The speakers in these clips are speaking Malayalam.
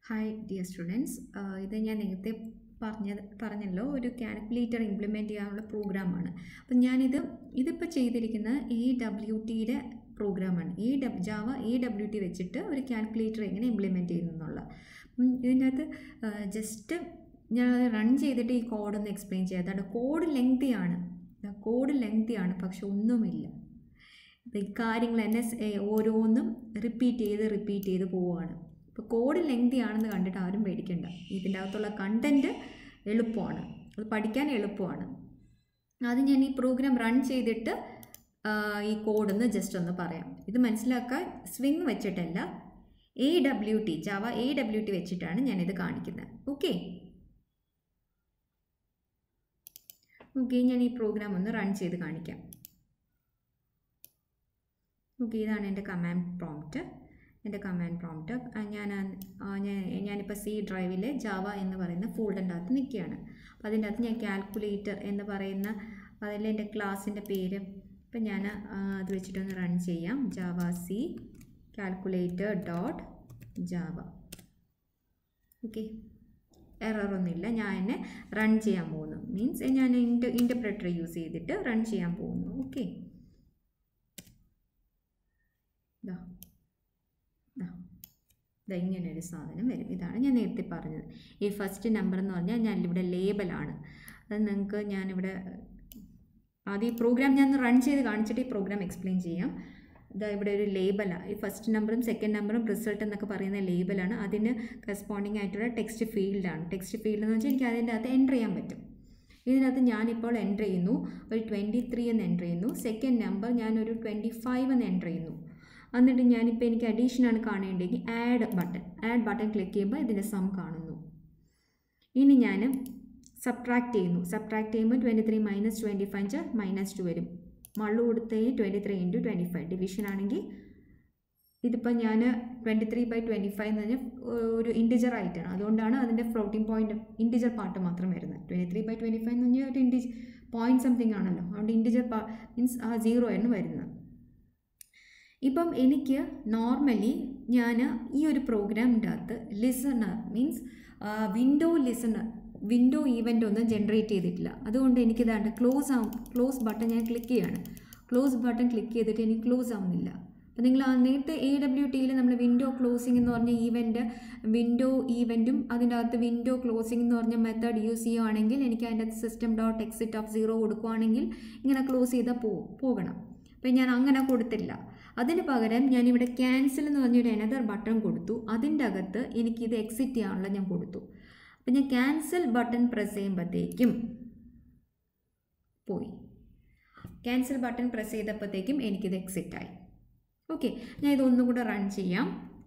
ഹായ് ഡിയർ സ്റ്റുഡൻസ് ഇത് ഞാൻ നേരത്തെ പറഞ്ഞത് പറഞ്ഞല്ലോ ഒരു കാൽക്കുലേറ്റർ ഇംപ്ലിമെൻറ്റ് ചെയ്യാനുള്ള പ്രോഗ്രാമാണ് അപ്പം ഞാനിത് ഇതിപ്പോൾ ചെയ്തിരിക്കുന്ന എ ഡബ്ല്യു ടിയുടെ പ്രോഗ്രാമാണ് എ ഡബ് ജാവ എ ഡബ്ല്യു ടി വെച്ചിട്ട് ഒരു കാൽക്കുലേറ്റർ എങ്ങനെ ഇംപ്ലിമെൻറ്റ് ചെയ്യുന്നു എന്നുള്ള ഉം, ഇതിൻ്റെ അകത്ത് ജസ്റ്റ് ഞാൻ റൺ ചെയ്തിട്ട് ഈ കോഡൊന്ന് എക്സ്പ്ലെയിൻ ചെയ്യാം അതാണ് കോഡ് ലെങ്തിയാണ് കോഡ് ലെങ്തിയാണ് പക്ഷെ ഒന്നുമില്ല ഇപ്പം ഈ കാര്യങ്ങൾ തന്നെ സ്- ഏ, ഓരോന്നും റിപ്പീറ്റ് ചെയ്ത് റിപ്പീറ്റ് ചെയ്ത് പോവുകയാണ് ഇപ്പോൾ കോഡ് ലെങ്തി ആണെന്ന് കണ്ടിട്ട് ആരും പേടിക്കണ്ട ഇതിൻ്റെ അകത്തുള്ള കണ്ടൻറ്റ് എളുപ്പമാണ് അത് പഠിക്കാൻ എളുപ്പമാണ് അത് ഞാൻ ഈ പ്രോഗ്രാം റൺ ചെയ്തിട്ട് ആ, ഈ കോഡൊന്ന് ജസ്റ്റ് ഒന്ന് പറയാം ഇത് മനസ്സിലാക്കാൻ സ്വിങ് വെച്ചിട്ടല്ല A W T Java A W T വെച്ചിട്ടാണ് ഞാനിത് കാണിക്കുന്നത് ഓക്കെ ഓക്കെ ഞാൻ ഈ പ്രോഗ്രാം ഒന്ന് റൺ ചെയ്ത് കാണിക്കാം ഓക്കെ ഇതാണ് എൻ്റെ കമാൻഡ് പ്രോംപ്റ്റ് എൻ്റെ കമാൻഡ് പ്രോംപ്റ്റ് ഞാൻ ആ, ഞാൻ ഞാനിപ്പോൾ സി ഡ്രൈവിലെ ജാവ എന്ന് പറയുന്ന ഫോൾഡറിൻ്റെ അകത്ത് നിൽക്കുകയാണ് അപ്പോൾ അതിൻ്റെ അകത്ത് ഞാൻ കാൽക്കുലേറ്റർ എന്ന് പറയുന്ന അതിൽ എൻ്റെ ക്ലാസ്സിൻ്റെ പേര് ഇപ്പം ഞാൻ ആ, അത് വെച്ചിട്ടൊന്ന് റൺ ചെയ്യാം Java C calculator dot Java okay എററൊന്നുമില്ല ഞാൻ എന്നെ റൺ ചെയ്യാൻ പോകുന്നു മീൻസ് ഞാൻ ഇൻ്റ ഇൻ്റർപ്രറ്റർ യൂസ് ചെയ്തിട്ട് റൺ ചെയ്യാൻ പോകുന്നു ഓക്കെ ഇതാ ഇതാ ഇതാ ഇങ്ങനെ ഒരു സാധനം വരും ഇതാണ് ഞാൻ നേരത്തെ പറഞ്ഞത് ഈ ഫസ്റ്റ് നമ്പർ എന്ന് പറഞ്ഞാൽ ഞാൻ ഇവിടെ ലേബലാണ് അത് നിങ്ങൾക്ക് ഞാനിവിടെ ആദ്യം ഈ പ്രോഗ്രാം ഞാൻ റൺ ചെയ്ത് കാണിച്ചിട്ട് ഈ പ്രോഗ്രാം എക്സ്പ്ലെയിൻ ചെയ്യാം ഇതാ ഇവിടെ ഒരു ലേബലാണ് ഈ ഫസ്റ്റ് നമ്പറും സെക്കൻഡ് നമ്പറും റിസൾട്ട് എന്നൊക്കെ പറയുന്ന ലേബലാണ് അതിന് കറസ്പോണ്ടിങ് ആയിട്ടുള്ള ടെക്സ്റ്റ് ഫീൽഡാണ് ടെക്സ്റ്റ് ഫീൽഡ് എന്ന് വെച്ചാൽ എനിക്ക് അതിൻ്റെ അകത്ത് എൻ്റർ ചെയ്യാൻ പറ്റും ഇതിനകത്ത് ഞാനിപ്പോൾ എൻ്റർ ചെയ്യുന്നു ഒരു ട്വൻറ്റി ത്രീ എന്ന് എൻ്റർ ചെയ്യുന്നു സെക്കൻഡ് നമ്പർ ഞാനൊരു ട്വൻറ്റി ഫൈവ് എന്ന് എൻ്റർ ചെയ്യുന്നു എന്നിട്ട് ഞാനിപ്പോൾ എനിക്ക് അഡീഷനാണ് കാണേണ്ടെങ്കിൽ add button add button click ചെയ്യുമ്പോൾ ഇതിൻ്റെ സം കാണുന്നു ഇനി ഞാൻ സബ്ട്രാക്ട് ചെയ്യുന്നു സബ്ട്രാക്ട് ചെയ്യുമ്പോൾ twenty three minus twenty five minus two വരും മള്ളു കൊടുത്ത് twenty three into twenty five division ആണെങ്കിൽ ഇതിപ്പോൾ ഞാൻ twenty three by twenty five എന്ന് പറഞ്ഞാൽ ഒരു ഇൻറ്റിജർ ആയിട്ടാണ് അതുകൊണ്ടാണ് അതിൻ്റെ ഫ്ലോട്ടിംഗ് പോയിന്റ് ഇൻറ്റിജർ പാർട്ട് മാത്രം വരുന്നത് twenty three by twenty five എന്ന് പറഞ്ഞാൽ ഒരു ഇൻറ്റിജ് പോയിന്റ് സംതിങ് ആണല്ലോ അതുകൊണ്ട് ഇൻറ്റിജർ പാ മീൻസ് ആ സീറോ ആണ് വരുന്നത് ഇപ്പം എനിക്ക് നോർമലി ഞാൻ ഈ ഒരു പ്രോഗ്രാമിൻ്റെ അകത്ത് listener means window listener window event ഒന്നും ജനറേറ്റ് ചെയ്തിട്ടില്ല അതുകൊണ്ട് എനിക്കിതാണ്ട് ക്ലോസ് ആവും ക്ലോസ് ബട്ടൺ ഞാൻ ക്ലിക്ക് ചെയ്യാണ് ക്ലോസ് ബട്ടൺ ക്ലിക്ക് ചെയ്തിട്ട് എനിക്ക് ക്ലോസ് ആവുന്നില്ല അപ്പോൾ നിങ്ങൾ ആ നേരത്തെ എ ഡബ്ല്യു ടിയിൽ നമ്മൾ വിൻഡോ ക്ലോസിംഗ് എന്ന് പറഞ്ഞ ഈവൻ്റ് വിൻഡോ ഈവൻറ്റും അതിൻ്റെ അകത്ത് വിൻഡോ ക്ലോസിംഗ് എന്ന് പറഞ്ഞ മെത്തേഡ് യൂസ് ചെയ്യുവാണെങ്കിൽ എനിക്ക് അതിൻ്റെ system dot exit of zero കൊടുക്കുവാണെങ്കിൽ ഇങ്ങനെ ക്ലോസ് ചെയ്താൽ പോ പോകണം അപ്പം ഞാൻ അങ്ങനെ കൊടുത്തില്ല അതിന് പകരം ഞാനിവിടെ ക്യാൻസൽ എന്ന് പറഞ്ഞൊരു എനദർ ബട്ടൺ കൊടുത്തു അതിൻ്റെ അകത്ത് എനിക്കിത് എക്സിറ്റ് ചെയ്യാനുള്ള ഞാൻ കൊടുത്തു അപ്പം ഞാൻ ക്യാൻസൽ ബട്ടൺ പ്രസ് ചെയ്യുമ്പോഴത്തേക്കും പോയി ക്യാൻസൽ ബട്ടൺ പ്രസ് ചെയ്തപ്പോഴത്തേക്കും എനിക്കിത് എക്സിറ്റ് ആയി ഓക്കെ ഞാൻ ഇതൊന്നും കൂടെ റൺ ചെയ്യാം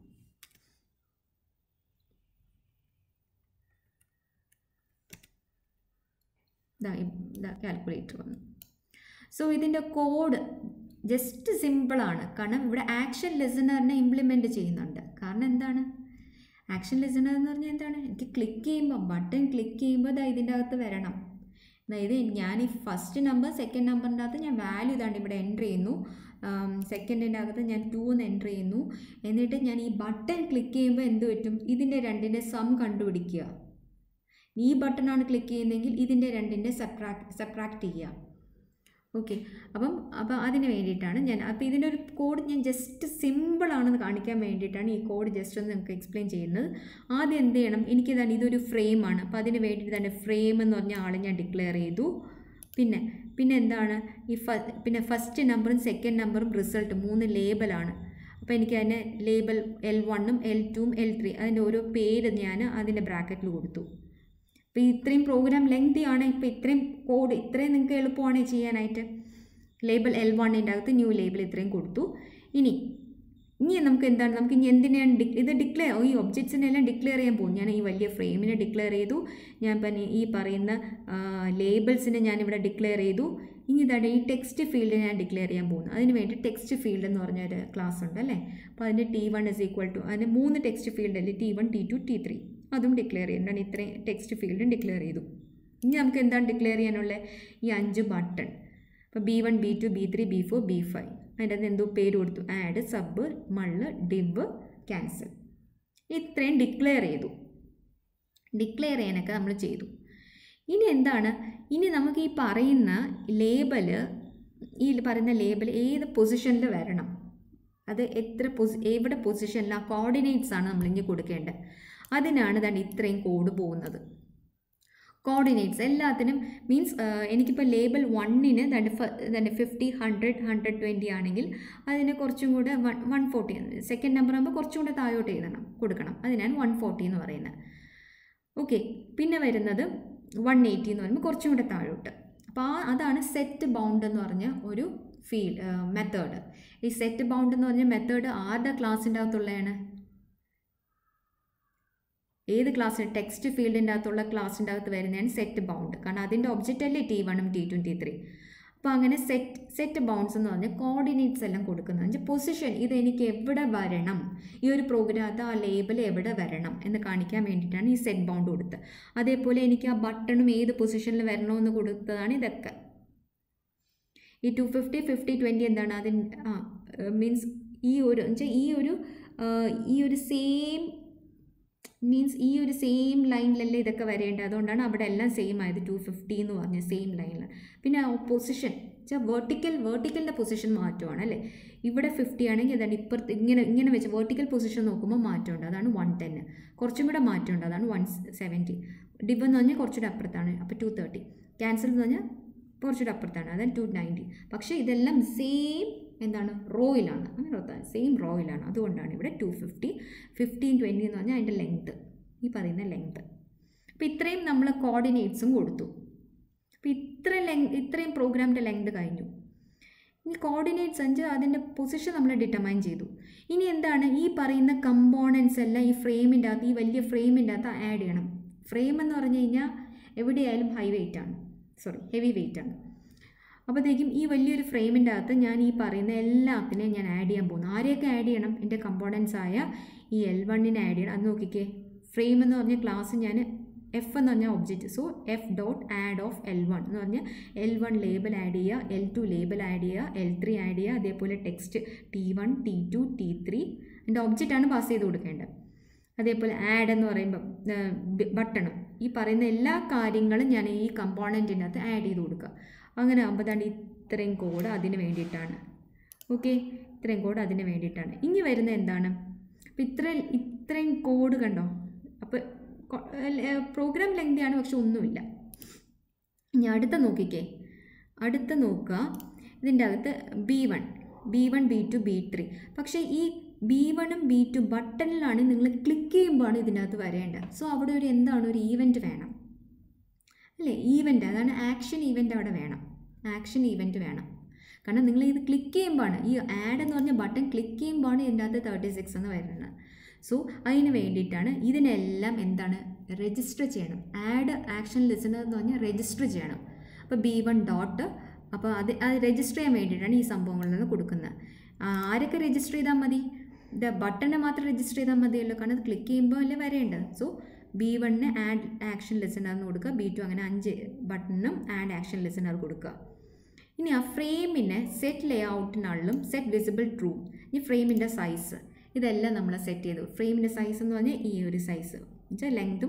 ഇതാ കാൽക്കുലേറ്റർ വന്നു സോ ഇതിൻ്റെ കോഡ് ജസ്റ്റ് സിമ്പിളാണ് കാരണം ഇവിടെ ആക്ഷൻ ലിസണറിനെ ഇംപ്ലിമെൻറ്റ് ചെയ്യുന്നുണ്ട് കാരണം എന്താണ് ആക്ഷൻ ലിസണർ എന്ന് പറഞ്ഞാൽ എന്താണ് എനിക്ക് ക്ലിക്ക് ചെയ്യുമ്പോൾ ബട്ടൺ ക്ലിക്ക് ചെയ്യുമ്പോൾ ഇതാ ഇതിൻ്റെ അകത്ത് വരണം അതായത് ഞാൻ ഈ ഫസ്റ്റ് നമ്പർ സെക്കൻഡ് നമ്പറിൻ്റെ അകത്ത് ഞാൻ വാല്യൂ ഇതാണ്ട് ഇവിടെ എൻ്റർ ചെയ്യുന്നു സെക്കൻഡിൻ്റെ അകത്ത് ഞാൻ ടു എന്ന് എൻ്റർ ചെയ്യുന്നു എന്നിട്ട് ഞാൻ ഈ ബട്ടൺ ക്ലിക്ക് ചെയ്യുമ്പോൾ എന്ത് പറ്റും ഇതിൻ്റെ രണ്ടിൻ്റെ സം കണ്ടുപിടിക്കുക ഈ ബട്ടണാണ് ക്ലിക്ക് ചെയ്യുന്നതെങ്കിൽ ഇതിൻ്റെ രണ്ടിൻ്റെ സബ്ട്രാക്ട് സബ്ട്രാക്ട് ചെയ്യുക ഓക്കെ അപ്പം അപ്പം അതിന് വേണ്ടിയിട്ടാണ് ഞാൻ അപ്പോൾ ഇതിൻ്റെ ഒരു കോഡ് ഞാൻ ജസ്റ്റ് സിമ്പിളാണെന്ന് കാണിക്കാൻ വേണ്ടിയിട്ടാണ് ഈ കോഡ് ജസ്റ്റ് ഒന്ന് നിങ്ങൾക്ക് എക്സ്പ്ലെയിൻ ചെയ്യുന്നത് ആദ്യം എന്ത് ചെയ്യണം എനിക്ക് തന്നെ ഇതൊരു ഫ്രെയിമാണ് അപ്പോൾ അതിന് വേണ്ടിയിട്ട് തന്നെ ഫ്രെയിം എന്ന് പറഞ്ഞ ആൾ ഞാൻ ഡിക്ലെയർ ചെയ്തു പിന്നെ പിന്നെ എന്താണ് ഈ ഫ പിന്നെ ഫസ്റ്റ് നമ്പറും സെക്കൻഡ് നമ്പറും റിസൾട്ട് മൂന്ന് ലേബലാണ് അപ്പോൾ എനിക്ക് അതിന് ലേബൽ എൽ വണ്ണും എൽ ടുവും എൽ ത്രീ അതിൻ്റെ ഓരോ പേര് ഞാൻ അതിൻ്റെ ബ്രാക്കറ്റിൽ കൊടുത്തു അപ്പോൾ ഇത്രയും പ്രോഗ്രാം ലെങ്തി ആണ് ഇപ്പോൾ ഇത്രയും കോഡ് ഇത്രയും നിങ്ങൾക്ക് എളുപ്പമാണ് ചെയ്യാനായിട്ട് ലേബൽ എൽ വണ്ണിൻ്റെ അകത്ത് ന്യൂ ലേബൽ ഇത്രയും കൊടുത്തു ഇനി ഇനി നമുക്ക് എന്താണ് നമുക്ക് ഇനി എന്തിനാണ് ഡി ഇത് ഡിക്ലെയർ ഈ ഒബ്ജക്ട്സിനെല്ലാം ഡിക്ലെയർ ചെയ്യാൻ പോകും ഞാൻ ഈ വലിയ ഫ്രെയിമിനെ ഡിക്ലെയർ ചെയ്തു ഞാൻ ഇപ്പം ഈ പറയുന്ന ലേബിൾസിനെ ഞാനിവിടെ ഡിക്ലെയർ ചെയ്തു ഇനി ഇതാണ് ഈ ടെക്സ്റ്റ് ഫീൽഡ് ഞാൻ ഡിക്ലെയർ ചെയ്യാൻ പോകുന്നു അതിന് വേണ്ടി ടെക്സ്റ്റ് ഫീൽഡ് എന്ന് പറഞ്ഞ ഒരു ക്ലാസ് ഉണ്ട് അല്ലേ അപ്പോൾ അതിൻ്റെ T one is equal to അതിന് മൂന്ന് ടെക്സ്റ്റ് ഫീൽഡ് അല്ലേ T one T two T three അതും ഡിക്ലെയർ ചെയ്യേണ്ടതാണ് ഇത്രയും ടെക്സ്റ്റ് ഫീൽഡും ഡിക്ലെയർ ചെയ്തു ഇനി നമുക്ക് എന്താണ് ഡിക്ലെയർ ചെയ്യാനുള്ളത് ഈ അഞ്ച് ബട്ടൺ അപ്പോൾ B one B two B three B four B five അതിൻ്റെ അകത്ത് എന്തോ പേര് കൊടുത്തു add sub mul div cancel ഇത്രയും ഡിക്ലെയർ ചെയ്തു ഡിക്ലെയർ ചെയ്യാനൊക്കെ നമ്മൾ ചെയ്തു ഇനി എന്താണ് ഇനി നമുക്ക് ഈ പറയുന്ന ലേബല് ഈ പറയുന്ന ലേബൽ ഏത് പൊസിഷനിൽ വരണം അത് എത്ര പൊസി എവിടെ പൊസിഷനിൽ ആ കോർഡിനേറ്റ്സ് ആണ് നമ്മൾ ഇനി കൊടുക്കേണ്ടത് അതിനാണ് തന്നെ ഇത്രയും കോഡ് പോകുന്നത് കോർഡിനേറ്റ്സ് എല്ലാത്തിനും മീൻസ് എനിക്കിപ്പോൾ ലേബൽ വണ്ണിന് രണ്ട് തന്നെ ഫിഫ്റ്റി ഹൺഡ്രഡ് ഹൺഡ്രഡ് ട്വൻറ്റി ആണെങ്കിൽ അതിന് കുറച്ചും കൂടെ one one forty second number ആകുമ്പോൾ കുറച്ചും കൂടെ താഴോട്ട് എഴുതണം കൊടുക്കണം അതിനാണ് വൺ ഫോർട്ടി എന്ന് പറയുന്നത് ഓക്കെ പിന്നെ വരുന്നത് വൺ എയ്റ്റി എന്ന് പറയുമ്പോൾ കുറച്ചും കൂടെ താഴോട്ട് അപ്പോൾ ആ അതാണ് സെറ്റ് ബൗണ്ട് എന്ന് പറഞ്ഞ ഒരു ഫീൽ മെത്തേഡ് ഈ സെറ്റ് ബൗണ്ട് എന്ന് പറഞ്ഞ മെത്തേഡ് ആരുടെ ക്ലാസ്സിൻ്റെ അകത്തുള്ളതാണ് ഏത് ക്ലാസ് ടെക്സ്റ്റ് ഫീൽഡിൻ്റെ അകത്തുള്ള ക്ലാസ്സിൻ്റെ അകത്ത് വരുന്നതാണ് സെറ്റ് ബൗണ്ട് കാരണം അതിൻ്റെ ഒബ്ജക്റ്റ് അല്ലേ ടി വണ്ണും ടി ടു ടി ത്രീ അപ്പോൾ അങ്ങനെ സെറ്റ് സെറ്റ് ബൗണ്ട്സ് എന്ന് പറഞ്ഞാൽ കോർഡിനേറ്റ്സ് എല്ലാം കൊടുക്കുന്നത് വെച്ചാൽ പൊസിഷൻ ഇത് എനിക്ക് എവിടെ വരണം ഈ ഒരു പ്രോഗ്രാമത്ത് ആ ലേബൽ എവിടെ വരണം എന്ന് കാണിക്കാൻ വേണ്ടിയിട്ടാണ് ഈ സെറ്റ് ബൗണ്ട് കൊടുത്തത് അതേപോലെ എനിക്ക് ആ ബട്ടണും ഏത് പൊസിഷനിൽ വരണമെന്ന് കൊടുത്തതാണ് ഇതൊക്കെ ഈ ടു ഫിഫ്റ്റി ഫിഫ്റ്റി ട്വൻറ്റി എന്താണ് അതിന് ആ മീൻസ് ഈ ഒരു വെച്ചാൽ ഈ ഒരു ഈ ഒരു സെയിം മീൻസ് ഈ ഒരു സെയിം ലൈനിലല്ലേ ഇതൊക്കെ വരേണ്ടത് അതുകൊണ്ടാണ് അവിടെ എല്ലാം സെയിം ആയത് ടു ഫിഫ്റ്റി എന്ന് പറഞ്ഞ സെയിം ലൈനിൽ പിന്നെ പൊസിഷൻ വെച്ചാൽ വേർട്ടിക്കൽ വേർട്ടിക്കലിൻ്റെ പൊസിഷൻ മാറ്റമാണ് അല്ലേ ഇവിടെ ഫിഫ്റ്റി ആണെങ്കിൽ അതാണ് ഇപ്പുറത്ത് ഇങ്ങനെ ഇങ്ങനെ വെച്ച് വേർട്ടിക്കൽ പൊസിഷൻ നോക്കുമ്പോൾ മാറ്റമുണ്ട് അതാണ് വൺ ടെൻ കുറച്ചും കൂടെ മാറ്റമുണ്ട് അതാണ് വൺ സെവൻറ്റി ഡിവ് എന്ന് പറഞ്ഞാൽ കുറച്ചുകൂടെ അപ്പുറത്താണ് അപ്പോൾ ടു തേർട്ടി ക്യാൻസൽ എന്ന് പറഞ്ഞാൽ കുറച്ചുകൂടെ അപ്പുറത്താണ് അതാണ് ടു നയൻറ്റി പക്ഷേ ഇതെല്ലാം സെയിം എന്താണ് റോയിലാണ് അങ്ങനെ ഓർത്താൽ സെയിം റോയിലാണ് അതുകൊണ്ടാണ് ഇവിടെ ടു ഫിഫ്റ്റി ഫിഫ്റ്റീൻ ട്വൻറ്റി എന്ന് പറഞ്ഞാൽ അതിൻ്റെ ലെങ്ത്ത് ഈ പറയുന്ന ലെങ്ത്ത് അപ്പോൾ ഇത്രയും നമ്മൾ കോർഡിനേറ്റ്സും കൊടുത്തു അപ്പോൾ ഇത്ര ലെങ് ഇത്രയും പ്രോഗ്രാമിൻ്റെ ലെങ്ത് കഴിഞ്ഞു ഇനി കോർഡിനേറ്റ്സ് അഞ്ച് അതിൻ്റെ പൊസിഷൻ നമ്മൾ ഡിറ്റർമൈൻ ചെയ്തു ഇനി എന്താണ് ഈ പറയുന്ന കമ്പോണൻസ് എല്ലാം ഈ ഫ്രെയിമിൻ്റെ അകത്ത് ഈ വലിയ ഫ്രെയിമിൻ്റെ അകത്ത് ആഡ് ചെയ്യണം ഫ്രെയിം എന്ന് പറഞ്ഞു കഴിഞ്ഞാൽ എവിടെയായാലും ഹൈ വെയിറ്റ് ആണ് സോറി ഹെവി വെയിറ്റ് ആണ് അപ്പോഴത്തേക്കും ഈ വലിയൊരു ഫ്രെയിമിൻ്റെ അകത്ത് ഞാൻ ഈ പറയുന്ന എല്ലാത്തിനെയും ഞാൻ ആഡ് ചെയ്യാൻ പോകുന്നു ആരെയൊക്കെ ആഡ് ചെയ്യണം എൻ്റെ കമ്പോണൻസ് ആയ ഈ എൽ വണ്ണിനെ ആഡ് ചെയ്യണം അത് നോക്കിക്കേ ഫ്രെയിം എന്ന് പറഞ്ഞ ക്ലാസ് ഞാൻ എഫ് എന്ന് പറഞ്ഞ object so F dot add of L one എന്ന് പറഞ്ഞാൽ എൽ വൺ ലേബൽ ആഡ് ചെയ്യുക എൽ ടു ലേബൽ ആഡ് ചെയ്യുക എൽ ത്രീ ആഡ് ചെയ്യുക അതേപോലെ text T one T two T three എൻ്റെ ഒബ്ജക്റ്റാണ് പാസ് ചെയ്ത് കൊടുക്കേണ്ടത് അതേപോലെ ആഡ് എന്ന് പറയുമ്പോൾ ബട്ടണും ഈ പറയുന്ന എല്ലാ കാര്യങ്ങളും ഞാൻ ഈ കമ്പോണൻറ്റിൻ്റെ അകത്ത് ആഡ് ചെയ്ത് കൊടുക്കുക അങ്ങനെ ആകുമ്പോൾ തന്നെ ഇത്രയും കോഡ് അതിന് വേണ്ടിയിട്ടാണ് ഓക്കെ ഇത്രയും കോഡ് അതിന് വേണ്ടിയിട്ടാണ് ഇനി വരുന്ന എന്താണ് അപ്പോൾ ഇത്ര ഇത്രയും കോഡ് കണ്ടോ അപ്പോൾ പ്രോഗ്രാം ലെങ്തിയാണ് പക്ഷെ ഒന്നുമില്ല ഇനി അടുത്ത നോക്കിക്കേ അടുത്ത നോക്കുക ഇതിൻ്റെ അകത്ത് B one B one B two B three പക്ഷേ ഈ ബി വണ്ണും ബി ടു ബട്ടണിലാണ് നിങ്ങൾ ക്ലിക്ക് ചെയ്യുമ്പോഴാണ് ഇതിനകത്ത് വരേണ്ടത് സോ അവിടെ ഒരു എന്താണ് ഒരു ഈവൻറ്റ് വേണം അല്ലേ ഈവൻ്റ് അതാണ് ആക്ഷൻ ഈവൻ്റ് അവിടെ വേണം ആക്ഷൻ ഈവൻ്റ് വേണം കാരണം നിങ്ങൾ ഇത് ക്ലിക്ക് ചെയ്യുമ്പോഴാണ് ഈ ആഡ് എന്ന് പറഞ്ഞ ബട്ടൺ ക്ലിക്ക് ചെയ്യുമ്പോഴാണ് ഇതിൻ്റെ അകത്ത് തേർട്ടി സിക്സ് എന്ന് വരുന്നത് സോ അതിന് വേണ്ടിയിട്ടാണ് ഇതിനെല്ലാം എന്താണ് രജിസ്റ്റർ ചെയ്യണം ആഡ് ആക്ഷൻ ലിസണർ എന്ന് പറഞ്ഞാൽ രജിസ്റ്റർ ചെയ്യണം അപ്പോൾ ബി വൺ ഡോട്ട് അപ്പോൾ അത് അത് രജിസ്റ്റർ ചെയ്യാൻ വേണ്ടിയിട്ടാണ് ഈ സംഭവങ്ങളിൽ കൊടുക്കുന്നത് ആരൊക്കെ രജിസ്റ്റർ ചെയ്താൽ മതി ഇത് ബട്ടനെ മാത്രം രജിസ്റ്റർ ചെയ്താൽ മതിയല്ലോ കാരണം അത് ക്ലിക്ക് ചെയ്യുമ്പോൾ അല്ലേ വരേണ്ടത് സോ ബി വണ്ണിന് ആഡ് ആക്ഷൻ ലിസണർ എന്ന് കൊടുക്കുക ബി ടു അങ്ങനെ അഞ്ച് ബട്ടണിനും ആഡ് ആക്ഷൻ ലിസണർ കൊടുക്കുക ഇനി ആ ഫ്രെയിമിനെ സെറ്റ് ലേ ഔട്ടിനുള്ളും സെറ്റ് വിസിബിൾ ട്രൂ ഈ ഫ്രെയിമിൻ്റെ സൈസ് ഇതെല്ലാം നമ്മൾ സെറ്റ് ചെയ്തു ഫ്രെയിമിൻ്റെ സൈസ് എന്ന് പറഞ്ഞാൽ ഈ ഒരു സൈസ് വെച്ചാൽ ലെങ്തും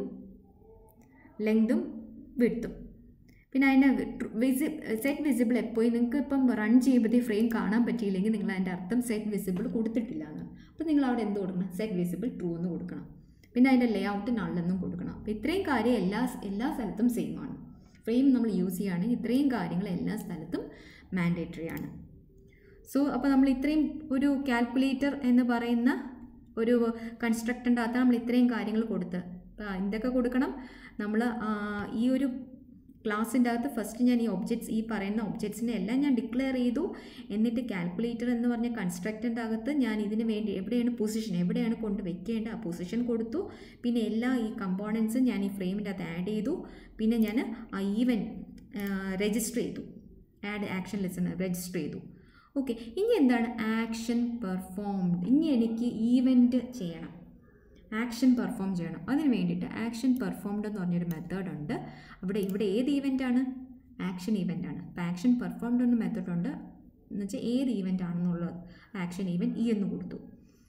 ലെങ്തും വിടുത്തും പിന്നെ അതിൻ്റെ വിസി സെറ്റ് വിസിബിൾ എപ്പോഴും നിങ്ങൾക്ക് ഇപ്പം റൺ ചെയ്യുമ്പോഴത്തേക്ക് ഫ്രെയിം കാണാൻ പറ്റിയില്ലെങ്കിൽ നിങ്ങൾ അതിൻ്റെ അർത്ഥം സെറ്റ് വിസിബിൾ കൊടുത്തിട്ടില്ല എന്ന് അപ്പോൾ നിങ്ങൾ അവിടെ എന്ത് കൊടുക്കണം സെറ്റ് വിസിബിൾ ട്രൂ എന്ന് കൊടുക്കണം പിന്നെ അതിൻ്റെ ലേ ഔട്ട് നള്ളെന്നും കൊടുക്കണം അപ്പോൾ ഇത്രയും കാര്യം എല്ലാ എല്ലാ സ്ഥലത്തും സെയിം ആണ് ഫ്രെയിം നമ്മൾ യൂസ് ചെയ്യുകയാണെങ്കിൽ ഇത്രയും കാര്യങ്ങൾ എല്ലാ സ്ഥലത്തും മാൻഡേറ്ററി ആണ് സോ അപ്പോൾ നമ്മൾ ഇത്രയും ഒരു കാൽക്കുലേറ്റർ എന്ന് പറയുന്ന ഒരു കൺസ്ട്രക്റ്റിൻ്റെ അകത്ത് നമ്മൾ ഇത്രയും കാര്യങ്ങൾ കൊടുത്ത് അപ്പോൾ എന്തൊക്കെ കൊടുക്കണം നമ്മൾ ഈ ഒരു ക്ലാസ്സിൻ്റെ അകത്ത് ഫസ്റ്റ് ഞാൻ ഈ ഒബ്ജക്ട്സ് ഈ പറയുന്ന ഒബ്ജക്ട്സിനെ എല്ലാം ഞാൻ ഡിക്ലെയർ ചെയ്തു എന്നിട്ട് കാൽക്കുലേറ്റർ എന്ന് പറഞ്ഞ കൺസ്ട്രക്റ്റിൻ്റെ അകത്ത് ഞാൻ ഇതിന് വേണ്ടി എവിടെയാണ് പൊസിഷൻ എവിടെയാണ് കൊണ്ട് വെക്കേണ്ടത് ആ പൊസിഷൻ കൊടുത്തു പിന്നെ എല്ലാ ഈ കമ്പോണൻസും ഞാൻ ഈ ഫ്രെയിമിൻ്റെ അകത്ത് ആഡ് ചെയ്തു പിന്നെ ഞാൻ ആ ഈവൻ രജിസ്റ്റർ ചെയ്തു ആഡ് ആക്ഷൻ ലെസൺ രജിസ്റ്റർ ചെയ്തു ഓക്കെ ഇനി എന്താണ് ആക്ഷൻ പെർഫോംഡ് ഇനി എനിക്ക് ഈവൻറ്റ് ചെയ്യണം ആക്ഷൻ പെർഫോം ചെയ്യണം അതിന് വേണ്ടിയിട്ട് ആക്ഷൻ പെർഫോംഡ് എന്ന് പറഞ്ഞൊരു മെത്തേഡ് ഉണ്ട് അവിടെ ഇവിടെ ഏത് ഈവൻ്റാണ് ആക്ഷൻ ഈവൻ്റ് ആണ് അപ്പോൾ ആക്ഷൻ പെർഫോംഡ് എന്ന മെത്തേഡ് ഉണ്ട് എന്ന് വെച്ചാൽ ഏത് ഈവൻ്റ് ആണെന്നുള്ളത് ആക്ഷൻ ഈവൻറ്റ് ഈ എന്ന് കൊടുത്തു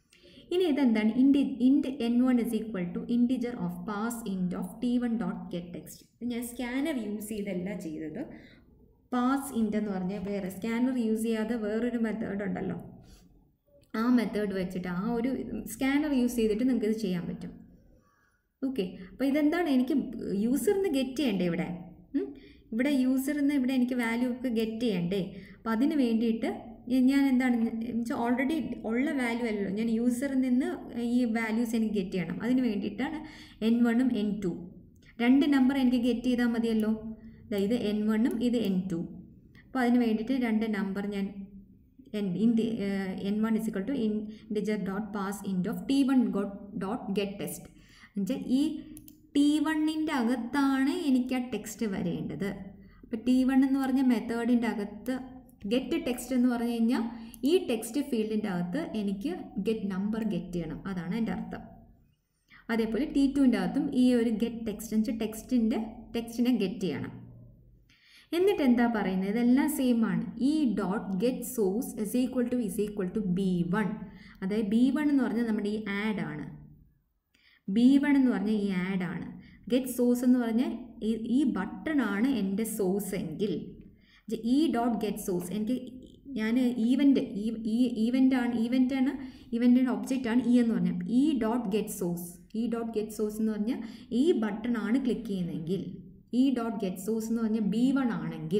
ഇനി ഇതെന്താണ് ഇൻഡി int N one is equal to integer of parse int of T one dot get text ഞാൻ സ്കാനർ യൂസ് ചെയ്തല്ല ചെയ്തത് പാസ് ഇൻഡ് എന്ന് പറഞ്ഞാൽ വേറെ സ്കാനർ യൂസ് ചെയ്യാതെ വേറൊരു മെത്തേഡ് ഉണ്ടല്ലോ ആ മെത്തേഡ് വെച്ചിട്ട് ആ ഒരു സ്കാനർ യൂസ് ചെയ്തിട്ട് നിങ്ങൾക്ക് ഇത് ചെയ്യാൻ പറ്റും ഓക്കെ അപ്പോൾ ഇതെന്താണ് എനിക്ക് യൂസറിന് ഗെറ്റ് ചെയ്യണ്ടേ ഇവിടെ ഉം? ഇവിടെ യൂസറിന് ഇവിടെ എനിക്ക് വാല്യൂ ഒക്കെ ഗെറ്റ് ചെയ്യണ്ടേ അപ്പോൾ അതിന് വേണ്ടിയിട്ട് ഞാൻ- ഞാൻ എന്താണ് വെച്ചാൽ ഓൾറെഡി ഉള്ള വാല്യൂ അല്ലല്ലോ ഞാൻ യൂസറിൽ നിന്ന് ഈ വാല്യൂസ് എനിക്ക് ഗെറ്റ് ചെയ്യണം അതിന് വേണ്ടിയിട്ടാണ് എൻ വണ്ണും എൻ ടു രണ്ട് നമ്പർ എനിക്ക് ഗെറ്റ് ചെയ്താൽ മതിയല്ലോ ദാ ഇത് എൻ വണ്ണും ഇത് എൻ ടു അപ്പോൾ അതിന് വേണ്ടിയിട്ട് രണ്ട് നമ്പർ ഞാൻ N int N one is equal to integer dot parse int of T one dot get test എന്നുവെച്ചാൽ ഈ ടി വണ്ണിൻ്റെ അകത്താണ് എനിക്ക് ആ ടെക്സ്റ്റ് വരേണ്ടത് അപ്പോൾ ടി വൺ എന്ന് പറഞ്ഞ മെത്തേഡിൻ്റെ അകത്ത് ഗെറ്റ് ടെക്സ്റ്റ് എന്ന് പറഞ്ഞു കഴിഞ്ഞാൽ ഈ ടെക്സ്റ്റ് ഫീൽഡിൻ്റെ അകത്ത് എനിക്ക് ഗെറ്റ് നമ്പർ ഗെറ്റ് ചെയ്യണം അതാണ് എൻ്റെ അർത്ഥം അതേപോലെ ടി ടുവിൻ്റെ അകത്തും ഈ ഒരു ഗെറ്റ് ടെക്സ്റ്റ് എന്ന് വെച്ചാൽ ടെക്സ്റ്റിൻ്റെ ടെക്സ്റ്റിനെ ഗെറ്റ് ചെയ്യണം എന്നിട്ട് എന്താ പറയുന്നത് ഇതെല്ലാം സെയിം ആണ് e dot get source is equal to is equal to B one അതായത് ബി വൺ എന്ന് പറഞ്ഞാൽ നമ്മുടെ ഈ ആഡ് ആണ് ബി വൺ എന്ന് പറഞ്ഞാൽ ഈ ആഡ് ആണ് ഗെറ്റ് സോഴ്സ് എന്ന് പറഞ്ഞാൽ ഈ- ഈ ബട്ടൺ ആണ് എൻ്റെ സോഴ്സ് എങ്കിൽ ജ- ഈ ഡോട്ട് ഗെറ്റ് സോഴ്സ് എനിക്ക് ഞാൻ ഈവൻ്റ് ഈ ഈവൻ്റ് ആണ് ഈവൻ്റ് ആണ് ഈവൻ്റിൻ്റെ ഒബ്ജക്റ്റ് ആണ് ഈ എന്ന് പറഞ്ഞാൽ e dot get source e dot get source എന്ന് പറഞ്ഞാൽ ഈ ബട്ടൺ ആണ് ക്ലിക്ക് ചെയ്യുന്നതെങ്കിൽ ഈ ഡോട്ട് ഗെറ്റ് സോഴ്സ് എന്ന് പറഞ്ഞാൽ ബി വൺ ആണെങ്കിൽ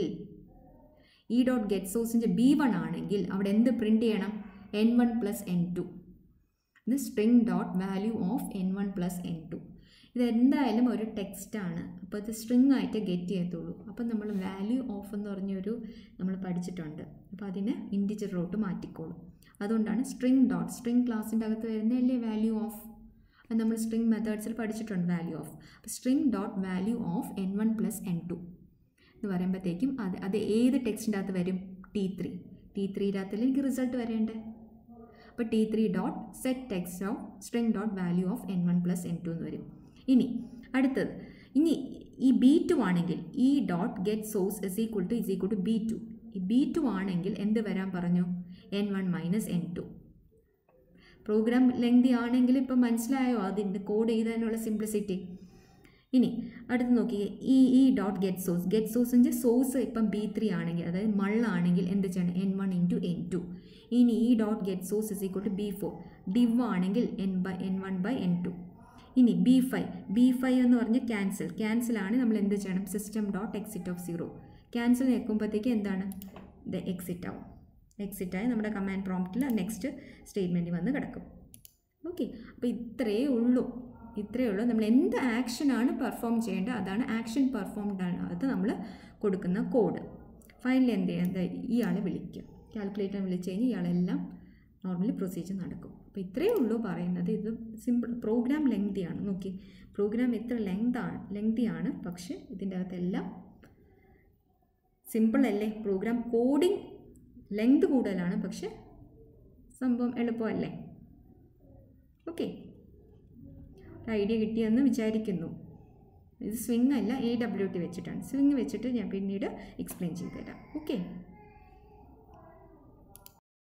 ഈ ഡോട്ട് ഗെറ്റ് സോഴ്സിൻ്റെ ബി വൺ ആണെങ്കിൽ അവിടെ എന്ത് പ്രിൻ്റ് ചെയ്യണം N one plus N two ഇത് string dot value of N one plus N two ഇത് എന്തായാലും ഒരു ടെക്സ്റ്റാണ് അപ്പോൾ ഇത് സ്ട്രിങ് ആയിട്ട് ഗെറ്റ് ചെയ്യത്തുള്ളൂ അപ്പം നമ്മൾ വാല്യൂ ഓഫ് എന്ന് പറഞ്ഞൊരു നമ്മൾ പഠിച്ചിട്ടുണ്ട് അപ്പോൾ അതിനെ ഇൻഡിജറിലോട്ട് മാറ്റിക്കോളും അതുകൊണ്ടാണ് സ്ട്രിങ് ഡോട്ട് സ്ട്രിങ് ക്ലാസ്സിൻ്റെ അകത്ത് വരുന്നതല്ലേ വാല്യൂ ഓഫ് അത് നമ്മൾ സ്ട്രിങ് മെത്തേഡ്സിൽ പഠിച്ചിട്ടുണ്ട് വാല്യൂ ഓഫ് അപ്പോൾ string dot value of N one plus N two എന്ന് പറയുമ്പോഴത്തേക്കും അത് അത് ഏത് ടെക്സ്റ്റിൻ്റെ അകത്ത് വരും ടി ത്രീ ടി ത്രീയുടെ അകത്തല്ലേ എനിക്ക് റിസൾട്ട് വരേണ്ടത് അപ്പോൾ T three dot set text of string dot value of N one plus N two എന്ന് വരും ഇനി അടുത്തത് ഇനി ഈ ബി ടു ആണെങ്കിൽ e dot get source is equal to is equal to B two ഈ ബി ടു ആണെങ്കിൽ എന്ത് വരാൻ പറഞ്ഞു N one minus N two program lengthy ആണെങ്കിൽ ഇപ്പം മനസ്സിലായോ അതിൻ്റെ കോഡ് ചെയ്തതിനുള്ള സിംപ്ലിസിറ്റി ഇനി അടുത്ത് നോക്കിയേ ഈ e dot get source get സോഴ്സിൻ്റെ സോഴ്സ് ഇപ്പം ബി ത്രീ ആണെങ്കിൽ അതായത് മള്ളാണെങ്കിൽ എന്ത് ചെയ്യണം N one into N two ഇനി e dot get source is equal to B four div ആണെങ്കിൽ N by N one by N two ഇനി ബി ഫൈവ് ബി ഫൈവ് എന്ന് പറഞ്ഞ് ക്യാൻസൽ ക്യാൻസൽ ആണ് നമ്മൾ എന്ത് ചെയ്യണം system dot exit of zero cancel നിൽക്കുമ്പോഴത്തേക്ക് എന്താണ് ഇത് എക്സിറ്റ് ആവും എക്സിറ്റ് ആയി നമ്മുടെ കമാൻഡ് പ്രോംപ്റ്റിൽ നെക്സ്റ്റ് സ്റ്റേറ്റ്മെൻറ്റ് വന്ന് കിടക്കും ഓക്കെ അപ്പോൾ ഇത്രയേ ഉള്ളൂ ഇത്രയേ ഉള്ളൂ നമ്മൾ എന്ത് ആക്ഷനാണ് പെർഫോം ചെയ്യേണ്ടത് അതാണ് ആക്ഷൻ പെർഫോംഡ് ആണ് അത് നമ്മൾ കൊടുക്കുന്ന കോഡ് ഫൈനലി എന്ത് ചെയ്യുക ഇയാളെ വിളിക്കുക കാൽക്കുലേറ്റർ വിളിച്ച് കഴിഞ്ഞാൽ ഇയാളെല്ലാം നോർമലി പ്രൊസീജിയർ നടക്കും അപ്പോൾ ഇത്രയേ ഉള്ളൂ പറയുന്നത് ഇത് സിമ്പിൾ പ്രോഗ്രാം ലെങ്തിയാണ് നോക്കി പ്രോഗ്രാം ഇത്ര ലെങ്താണ് ലെങ്തിയാണ് പക്ഷേ ഇതിൻ്റെ അകത്തെല്ലാം സിമ്പിൾ അല്ലേ പ്രോഗ്രാം കോഡിംഗ് ലെങ്ത് കൂടുതലാണ് പക്ഷെ സംഭവം എളുപ്പമല്ലേ ഓക്കെ ഐഡിയ കിട്ടിയെന്ന് വിചാരിക്കുന്നു ഇത് സ്വിങ് അല്ല എ ഡബ്ല്യു ടി വെച്ചിട്ടാണ് സ്വിങ് വെച്ചിട്ട് ഞാൻ പിന്നീട് എക്സ്പ്ലെയിൻ ചെയ്തു തരാം ഓക്കെ